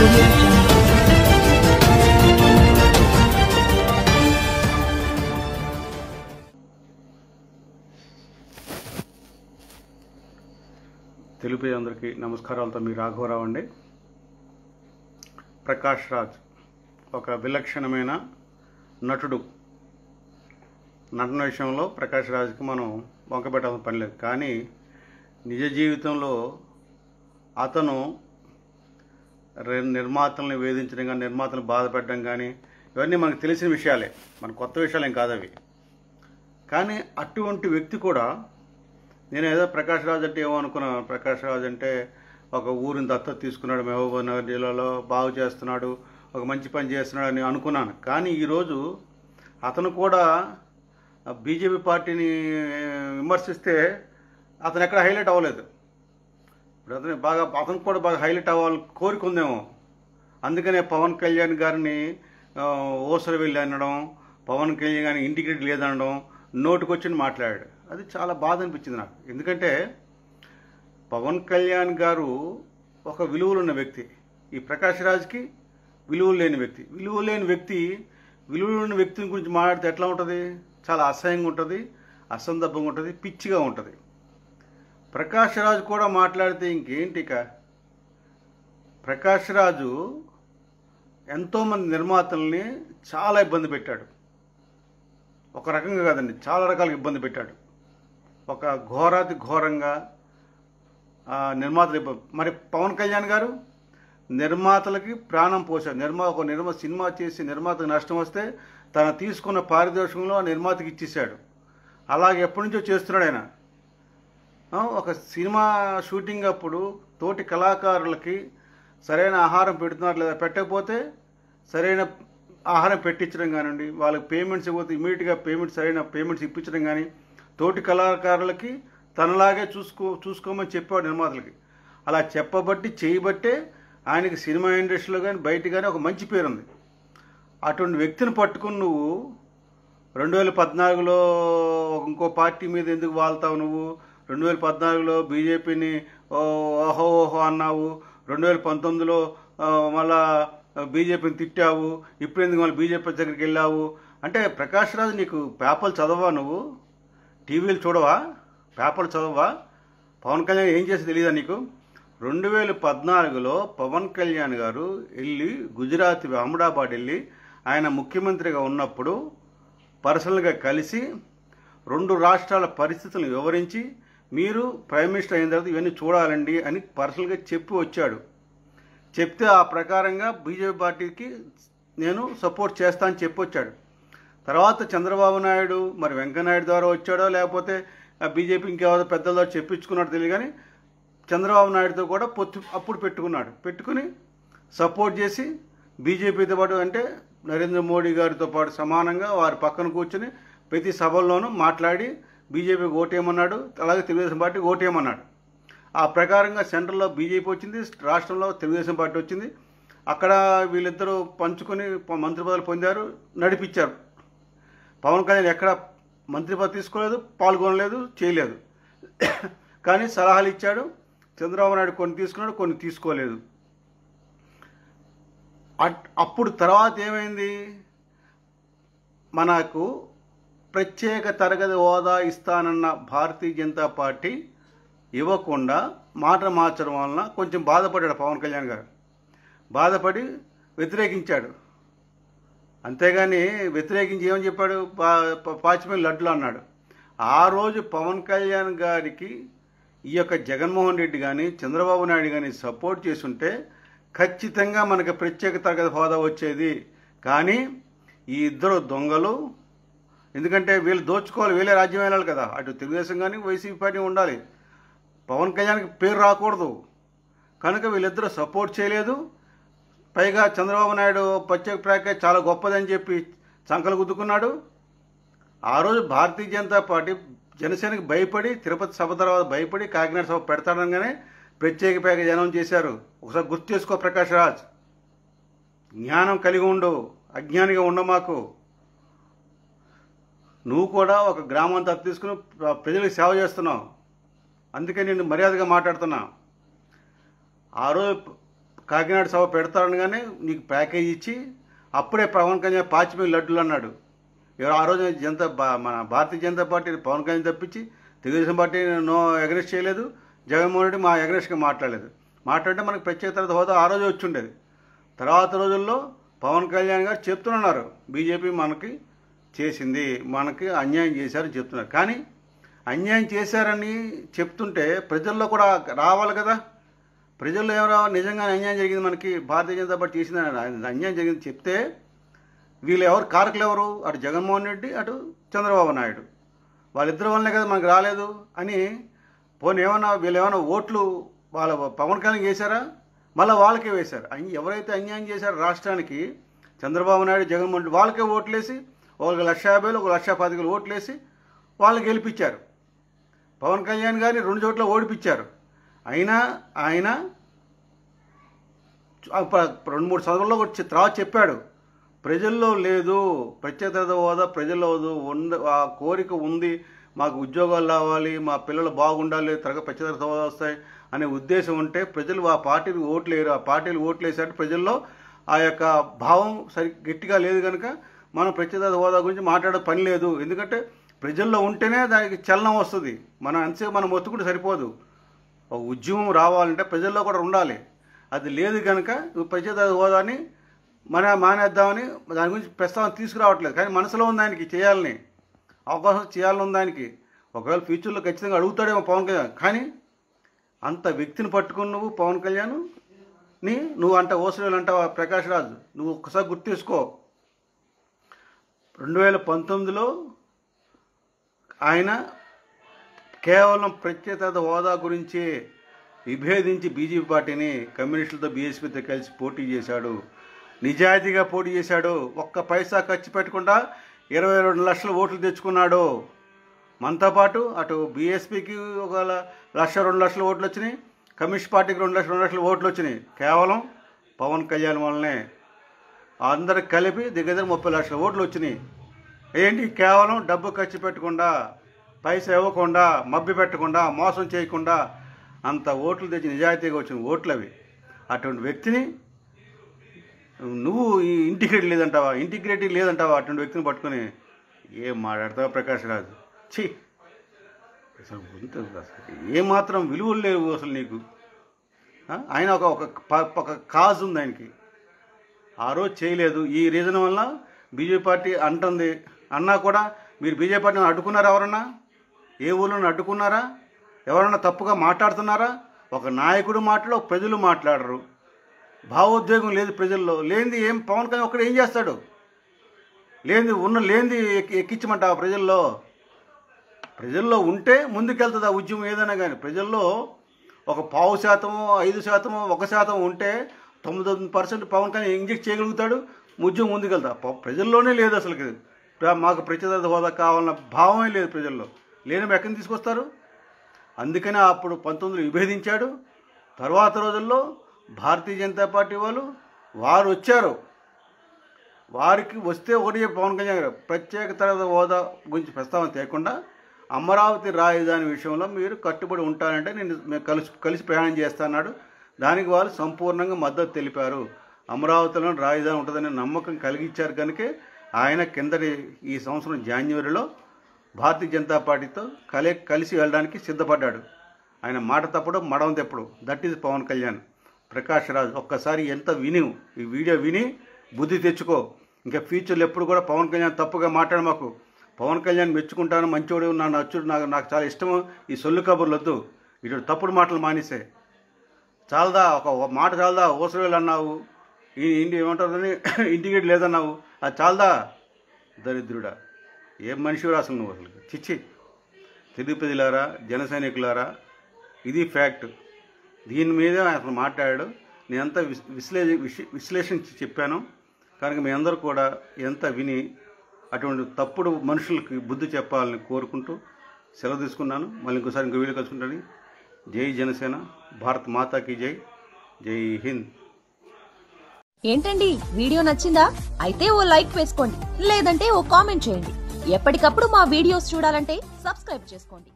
audio jungle. తెలుపు అందరికీ నమస్కారాలతో మీ రాఘవరావు అండి ప్రకాష్ రాజ్ ఒక విలక్షణమైన నటుడు నటన విషయంలో ప్రకాష్ రాజ్కి మనం వంకబెట్టాల్సిన పని లేదు కానీ నిజ జీవితంలో అతను రె- నిర్మాతల్ని వేధించడం కానీ నిర్మాతలను బాధ పెట్టడం కానీ ఇవన్నీ మనకు తెలిసిన విషయాలే మన కొత్త విషయాలేం కాదు అవి కానీ అటువంటి వ్యక్తి కూడా నేను ఏదో ప్రకాష్ రాజ్ అంటే ఏమో అనుకున్నాను ప్రకాష్ రాజ్ అంటే ఒక ఊరిని దత్తత తీసుకున్నాడు మహబూబ్ నగర్ జిల్లాలో బాగు చేస్తున్నాడు ఒక మంచి పని చేస్తున్నాడు అని అనుకున్నాను కానీ ఈరోజు అతను కూడా బీజేపీ పార్టీని విమర్శిస్తే అతను ఎక్కడ హైలైట్ అవ్వలేదు ఇప్పుడు అతను బాగా అతను కూడా బాగా హైలైట్ అవ్వాలి కోరిక ఉందేమో అందుకనే పవన్ కళ్యాణ్ గారిని ఆ, ఓసరు వెళ్ళి అనడం పవన్ కళ్యాణ్ గారిని ఇంటిగ్రేట్ లేదనడం నోటుకొచ్చి మాట్లాడాడు అది చాలా బాధ అనిపించింది నాకు ఎందుకంటే పవన్ కళ్యాణ్ గారు ఒక విలువలు ఉన్న వ్యక్తి ఈ ప్రకాష్ రాజ్కి విలువలు లేని వ్యక్తి విలువలు లేని వ్యక్తి విలువలు ఉన్న వ్యక్తి గురించి మాట్లాడితే ఎట్లా ఉంటుంది చాలా అసహ్యంగా ఉంటుంది అసందర్భంగా ఉంటుంది పిచ్చిగా ఉంటుంది ప్రకాష్ రాజు కూడా మాట్లాడితే ఇంకేంటి ఇక ప్రకాష్ రాజు ఎంతోమంది నిర్మాతల్ని చాలా ఇబ్బంది పెట్టాడు ఒక రకంగా కాదండి చాలా రకాలుగా ఇబ్బంది పెట్టాడు ఒక ఘోరాతి ఘోరంగా ఆ, నిర్మాతలు ఇబ్బంది మరి పవన్ కళ్యాణ్ గారు నిర్మాతలకి ప్రాణం పోశాడు నిర్మా ఒక నిర్మా సినిమా చేసి నిర్మాతకు నష్టం వస్తే తను తీసుకున్న పారితోషికంలో ఆ నిర్మాతకి ఇచ్చేశాడు అలాగే ఎప్పటి నుంచో చేస్తున్నాడు ఆయన ఆ, ఒక సినిమా షూటింగ్ అప్పుడు తోటి కళాకారులకి సరైన ఆహారం పెడుతున్నారు లేదా పెట్టకపోతే సరైన ఆహారం పెట్టించడం కానివ్వండి వాళ్ళకి పేమెంట్స్ ఇవ్వతే ఇమీడియట్గా పేమెంట్స్ సరైన పేమెంట్స్ ఇప్పించడం కానీ తోటి కళాకారులకి తనలాగే చూసుకో చూసుకోమని చెప్పాడు నిర్మాతలకి అలా చెప్పబట్టి చేయబట్టే ఆయనకి సినిమా ఇండస్ట్రీలో కానీ బయట కానీ ఒక మంచి పేరు ఉంది అటువంటి వ్యక్తిని పట్టుకుని నువ్వు రెండు వేల పద్నాలుగులో ఇంకో పార్టీ మీద ఎందుకు వాళ్తావు నువ్వు రెండు వేల పద్నాలుగులో బీజేపీని ఓహో ఓహో అన్నావు రెండు వేల పంతొమ్మిదిలో ఆ, మళ్ళా బీజేపీని తిట్టావు ఇప్పుడు ఎందుకు మళ్ళీ బీజేపీ దగ్గరికి వెళ్ళావు అంటే ప్రకాష్ రాజు నీకు పేపర్లు చదవా నువ్వు టీవీలు చూడవా పేపర్లు చదవా పవన్ కళ్యాణ్ ఏం చేసి తెలియదా నీకు రెండు వేల పద్నాలుగులో పవన్ కళ్యాణ్ గారు వెళ్ళి గుజరాత్ అహ్మదాబాద్ వెళ్ళి ఆయన ముఖ్యమంత్రిగా ఉన్నప్పుడు పర్సనల్గా కలిసి రెండు రాష్ట్రాల పరిస్థితులను వివరించి మీరు ప్రైమ్ మినిస్టర్ అయిన తర్వాత ఇవన్నీ చూడాలండి అని పర్సనల్గా చెప్పి వచ్చాడు చెప్తే ఆ ప్రకారంగా బీజేపీ పార్టీకి నేను సపోర్ట్ చేస్తా అని చెప్పి వచ్చాడు తర్వాత చంద్రబాబు నాయుడు మరి వెంకయ్యనాయుడు ద్వారా వచ్చాడో లేకపోతే బీజేపీ ఇంకెవరో పెద్దల ద్వారా చెప్పించుకున్నాడో తెలియదు కానీ చంద్రబాబు నాయుడుతో కూడా పొత్తు అప్పుడు పెట్టుకున్నాడు పెట్టుకుని సపోర్ట్ చేసి బీజేపీతో పాటు అంటే నరేంద్ర మోడీ గారితో పాటు సమానంగా వారి పక్కన కూర్చొని ప్రతి సభల్లోనూ మాట్లాడి బీజేపీకి ఓటేయమన్నాడు అలాగే తెలుగుదేశం పార్టీకి ఓటేయమన్నాడు ఆ ప్రకారంగా సెంట్రల్లో బీజేపీ వచ్చింది రాష్ట్రంలో తెలుగుదేశం పార్టీ వచ్చింది అక్కడ వీళ్ళిద్దరూ పంచుకొని ప- మంత్రి పదవులు పొందారు నడిపించారు పవన్ కళ్యాణ్ ఎక్కడ మంత్రి పదవి తీసుకోలేదు పాల్గొనలేదు చేయలేదు కానీ సలహాలు ఇచ్చాడు చంద్రబాబు నాయుడు కొన్ని తీసుకున్నాడు కొన్ని తీసుకోలేదు అట్- అప్పుడు తర్వాత ఏమైంది మనకు ప్రత్యేక తరగతి హోదా ఇస్తానన్న భారతీయ జనతా పార్టీ ఇవ్వకుండా మాట మార్చడం వలన కొంచెం బాధపడ్డాడు పవన్ కళ్యాణ్ గారు బాధపడి వ్యతిరేకించాడు అంతేగాని వ్యతిరేకించి ఏమని చెప్పాడు పా- పా- పాచిపల్లి లడ్లు అన్నాడు ఆ రోజు పవన్ కళ్యాణ్ గారికి ఈ యొక్క జగన్మోహన్ రెడ్డి కానీ చంద్రబాబు నాయుడు కానీ సపోర్ట్ చేసుంటే ఖచ్చితంగా మనకి ప్రత్యేక తరగతి హోదా వచ్చేది కానీ ఈ ఇద్దరు దొంగలు ఎందుకంటే వీళ్ళు దోచుకోవాలి వీళ్ళే రాజ్యం వెళ్ళాలి కదా అటు తెలుగుదేశం కానీ వైసీపీ పార్టీ ఉండాలి పవన్ కళ్యాణ్కి పేరు రాకూడదు కనుక వీళ్ళిద్దరూ సపోర్ట్ చేయలేదు పైగా చంద్రబాబు నాయుడు ప్రత్యేక ప్యాకేజ్ చాలా గొప్పదని చెప్పి సంకలు గుద్దుకున్నాడు ఆ రోజు భారతీయ జనతా పార్టీ జనసేనకి భయపడి తిరుపతి సభ తర్వాత భయపడి కాకినాడ సభ పెడతాడనగానే ప్రత్యేక ప్యాకేజ్ అనౌన్స్ చేశారు ఒకసారి గుర్తు చేసుకో ప్రకాష్ రాజ్ జ్ఞానం కలిగి ఉండు అజ్ఞానిగా ఉండ మాకు నువ్వు కూడా ఒక గ్రామం దత్తు తీసుకుని ప్ర- ప్రజలకు సేవ చేస్తున్నావు అందుకే నేను మర్యాదగా మాట్లాడుతున్నా ఆ రోజు కాకినాడ సభ పెడతానగానే నీకు ప్యాకేజ్ ఇచ్చి అప్పుడే పవన్ కళ్యాణ్ పాచిపోయి లడ్డులు అన్నాడు ఎవరు ఆ రోజు జనతా బా- మన భారతీయ జనతా పార్టీ పవన్ కళ్యాణ్ తప్పించి తెలుగుదేశం పార్టీ నో ఎగరెస్ట్ చేయలేదు జగన్మోహన్ రెడ్డి మా ఎగరెస్ట్గా మాట్లాడలేదు మాట్లాడితే మనకు ప్రత్యేక హోదా ఆ రోజే వచ్చి ఉండేది తర్వాత రోజుల్లో పవన్ కళ్యాణ్ గారు చెప్తున్నారు బీజేపీ మనకి చేసింది మనకి అన్యాయం చేశారని చెప్తున్నారు కానీ అన్యాయం చేశారని చెప్తుంటే ప్రజల్లో కూడా రావాలి కదా ప్రజల్లో ఎవరో నిజంగా అన్యాయం జరిగింది మనకి భారతీయ జనతా పార్టీ చేసింది అన్యాయం జరిగింది చెప్తే వీళ్ళు ఎవరు కారకులు ఎవరు అటు జగన్మోహన్ రెడ్డి అటు చంద్రబాబు నాయుడు వాళ్ళిద్దరి వల్లనే కదా మనకు రాలేదు అని పోనీ ఏమన్నా వీళ్ళు ఏమైనా ఓట్లు వాళ్ళ పవన్ కళ్యాణ్ చేశారా మళ్ళీ వాళ్ళకే వేశారు అన్- ఎవరైతే అన్యాయం చేశారో రాష్ట్రానికి చంద్రబాబు నాయుడు జగన్మోహన్ రెడ్డి వాళ్ళకే ఓట్లేసి ఒక లక్ష యాభైలు ఒక లక్ష పాతికలు ఓట్లేసి వాళ్ళు గెలిపించారు పవన్ కళ్యాణ్ గారిని రెండు చోట్ల ఓడిపించారు అయినా ఆయన ఆ ప- రెండు మూడు సంవత్సరాల్లో వచ్చి తర్వాత చెప్పాడు ప్రజల్లో లేదు ప్రత్యేక హోదా ప్రజల్లో వద్దు, ఉంది ఆ కోరిక ఉంది మాకు ఉద్యోగాలు రావాలి మా పిల్లలు బాగుండాలి త్వరగా ప్రత్యేక హోదా వస్తాయి అనే ఉద్దేశం ఉంటే ప్రజలు ఆ పార్టీకి ఓట్లు వేయరు ఆ పార్టీలు ఓట్లు వేసారు ప్రజల్లో ఆ యొక్క భావం సరి గట్టిగా లేదు కనుక మనం ప్రత్యేక హోదా గురించి మాట్లాడే పని లేదు ఎందుకంటే ప్రజల్లో ఉంటేనే దానికి చలనం వస్తుంది మనం ఎంతసేపు మనం ఒత్తుకుంటే సరిపోదు ఒక ఉద్యమం రావాలంటే ప్రజల్లో కూడా ఉండాలి అది లేదు కనుక ప్రత్యేక హోదాని మన మానేద్దామని దాని గురించి ప్రస్తావన తీసుకురావట్లేదు కానీ మనసులో ఉంది ఆయనకి చేయాలని అవకాశం చేయాలని ఉంది ఆయనకి ఒకవేళ ఫ్యూచర్లో ఖచ్చితంగా అడుగుతాడేమో పవన్ కళ్యాణ్ కానీ అంత వ్యక్తిని పట్టుకుని నువ్వు పవన్ కళ్యాణ్ ని నువ్వు అంట ఓసరేలు అంటావా ప్రకాష్ రాజ్ నువ్వు ఒక్కసారి గుర్తు తీసుకో రెండు వేల పంతొమ్మిదిలో ఆయన కేవలం ప్రత్యేక హోదా గురించి విభేదించి బీజేపీ పార్టీని కమ్యూనిస్టులతో బీఎస్పీతో కలిసి పోటీ చేశాడు నిజాయితీగా పోటీ చేశాడు ఒక్క పైసా ఖర్చు పెట్టకుండా ఇరవై రెండు లక్షల ఓట్లు తెచ్చుకున్నాడు మనతో పాటు అటు బీఎస్పీకి ఒక ల- లక్ష రెండు లక్షల ఓట్లు వచ్చినాయి కమ్యూనిస్ట్ పార్టీకి రెండు లక్షల రెండు లక్షల ఓట్లు వచ్చినాయి కేవలం పవన్ కళ్యాణ్ వల్లనే అందరికి కలిపి దగ్గర దగ్గర ముప్పై లక్షల ఓట్లు వచ్చినాయి ఏంటి కేవలం డబ్బు ఖర్చు పెట్టకుండా పైసా ఇవ్వకుండా మభ్య పెట్టకుండా మోసం చేయకుండా అంత ఓట్లు తెచ్చి నిజాయితీగా వచ్చిన ఓట్లు అవి అటువంటి వ్యక్తిని నువ్వు ఈ ఇంటిగ్రేట్ లేదంటావా ఇంటిగ్రేటివ్ లేదంటావా అటువంటి వ్యక్తిని పట్టుకొని ఏం మాట్లాడతావా ప్రకాష్ రాజు ఛీ అసలు ఇంత అసలు ఏమాత్రం విలువలు లేవు అసలు నీకు ఆ? ఆయన ఒక ఒక ప- ఒక కాజ్ ఉంది ఆయనకి ఆ రోజు చేయలేదు ఈ రీజన్ వల్ల బీజేపీ పార్టీ అంటుంది అన్నా కూడా మీరు బీజేపీ పార్టీని అడ్డుకున్నారా ఎవరన్నా ఏ ఊళ్ళో అడ్డుకున్నారా ఎవరన్నా తప్పుగా మాట్లాడుతున్నారా ఒక నాయకుడు మాట్లాడు ఒక ప్రజలు మాట్లాడరు భావోద్వేగం లేదు ప్రజల్లో లేనిది ఏం పవన్ కళ్యాణ్ ఒక్కడ ఏం చేస్తాడు లేనిది ఉన్న లేనిది ఎక్కి ఎక్కించమంటావా ప్రజల్లో ప్రజల్లో ఉంటే ముందుకెళ్తుంది ఆ ఉద్యమం ఏదైనా కానీ ప్రజల్లో ఒక పావు శాతము ఐదు శాతము ఒక శాతం ఉంటే తొమ్మిది తొమ్మిది పర్సెంట్ పవన్ కళ్యాణ్ ఇంజెక్ట్ చేయగలుగుతాడు ఉద్యమం ముందుకెళ్తా ప- ప్రజల్లోనే లేదు అసలు మాకు ప్రత్యేక హోదా కావాలన్న భావమే లేదు ప్రజల్లో లేని ఎక్కడిని తీసుకొస్తారు అందుకనే అప్పుడు పంతొమ్మిదిలో విభేదించాడు తర్వాత రోజుల్లో భారతీయ జనతా పార్టీ వాళ్ళు వారు వచ్చారు వారికి వస్తే ఒకటి చెప్పి పవన్ కళ్యాణ్ గారు ప్రత్యేక తరగతి హోదా గురించి ప్రస్తావన తేకుండా అమరావతి రాజధాని విషయంలో మీరు కట్టుబడి ఉంటారంటే నేను మేము కలిసి కలిసి ప్రయాణం చేస్తాన్నాడు దానికి వాళ్ళు సంపూర్ణంగా మద్దతు తెలిపారు అమరావతిలో రాజధాని ఉంటుందనే నమ్మకం కలిగించారు కనుకే ఆయన కిందటి ఈ సంవత్సరం జాన్యువరిలో భారతీయ జనతా పార్టీతో కలే కలిసి వెళ్ళడానికి సిద్ధపడ్డాడు ఆయన మాట తప్పుడు మడవ తెప్పుడు దట్ ఈజ్ పవన్ కళ్యాణ్ ప్రకాష్ రాజ్ ఒక్కసారి ఎంత విని ఈ వీడియో విని బుద్ధి తెచ్చుకో ఇంకా ఫ్యూచర్లో ఎప్పుడు కూడా పవన్ కళ్యాణ్ తప్పుగా మాట్లాడు మాకు పవన్ కళ్యాణ్ మెచ్చుకుంటాను మంచోడు నా నచ్చుడు నాకు నాకు చాలా ఇష్టము ఈ సొల్లు కబుర్లు వద్దు ఇటు తప్పుడు మాటలు మానేసే చాలదా ఒక ఒక మాట చాలదా ఓసరేలు అన్నావు ఈ ఇంటి ఏమంటారు ఇంటిగ్రేట్ లేదన్నావు అది చాలదా దరిద్రుడా ఏం మనిషి అసలు నువ్వు అసలు చిచ్చి తెలుగు ప్రజలారా జన సైనికులారా ఇది ఫ్యాక్ట్ దీని మీద అసలు మాట్లాడాడు నేనంతా విస్ విశ్లే విశ్- విశ్లేషించి చెప్పాను కనుక మీ అందరూ కూడా ఎంత విని అటువంటి తప్పుడు మనుషులకి బుద్ధి చెప్పాలని కోరుకుంటూ సెలవు తీసుకున్నాను మళ్ళీ ఇంకోసారి ఇంకో వీడియో కలుసుకుంటాను జై జనసేన భారత్ మాతాకి జై జై హింద్ ఏంటండి వీడియో నచ్చిందా అయితే ఓ లైక్ వేసుకోండి లేదంటే ఓ కామెంట్ చేయండి ఎప్పటికప్పుడు మా వీడియోస్ చూడాలంటే సబ్స్క్రైబ్ చేసుకోండి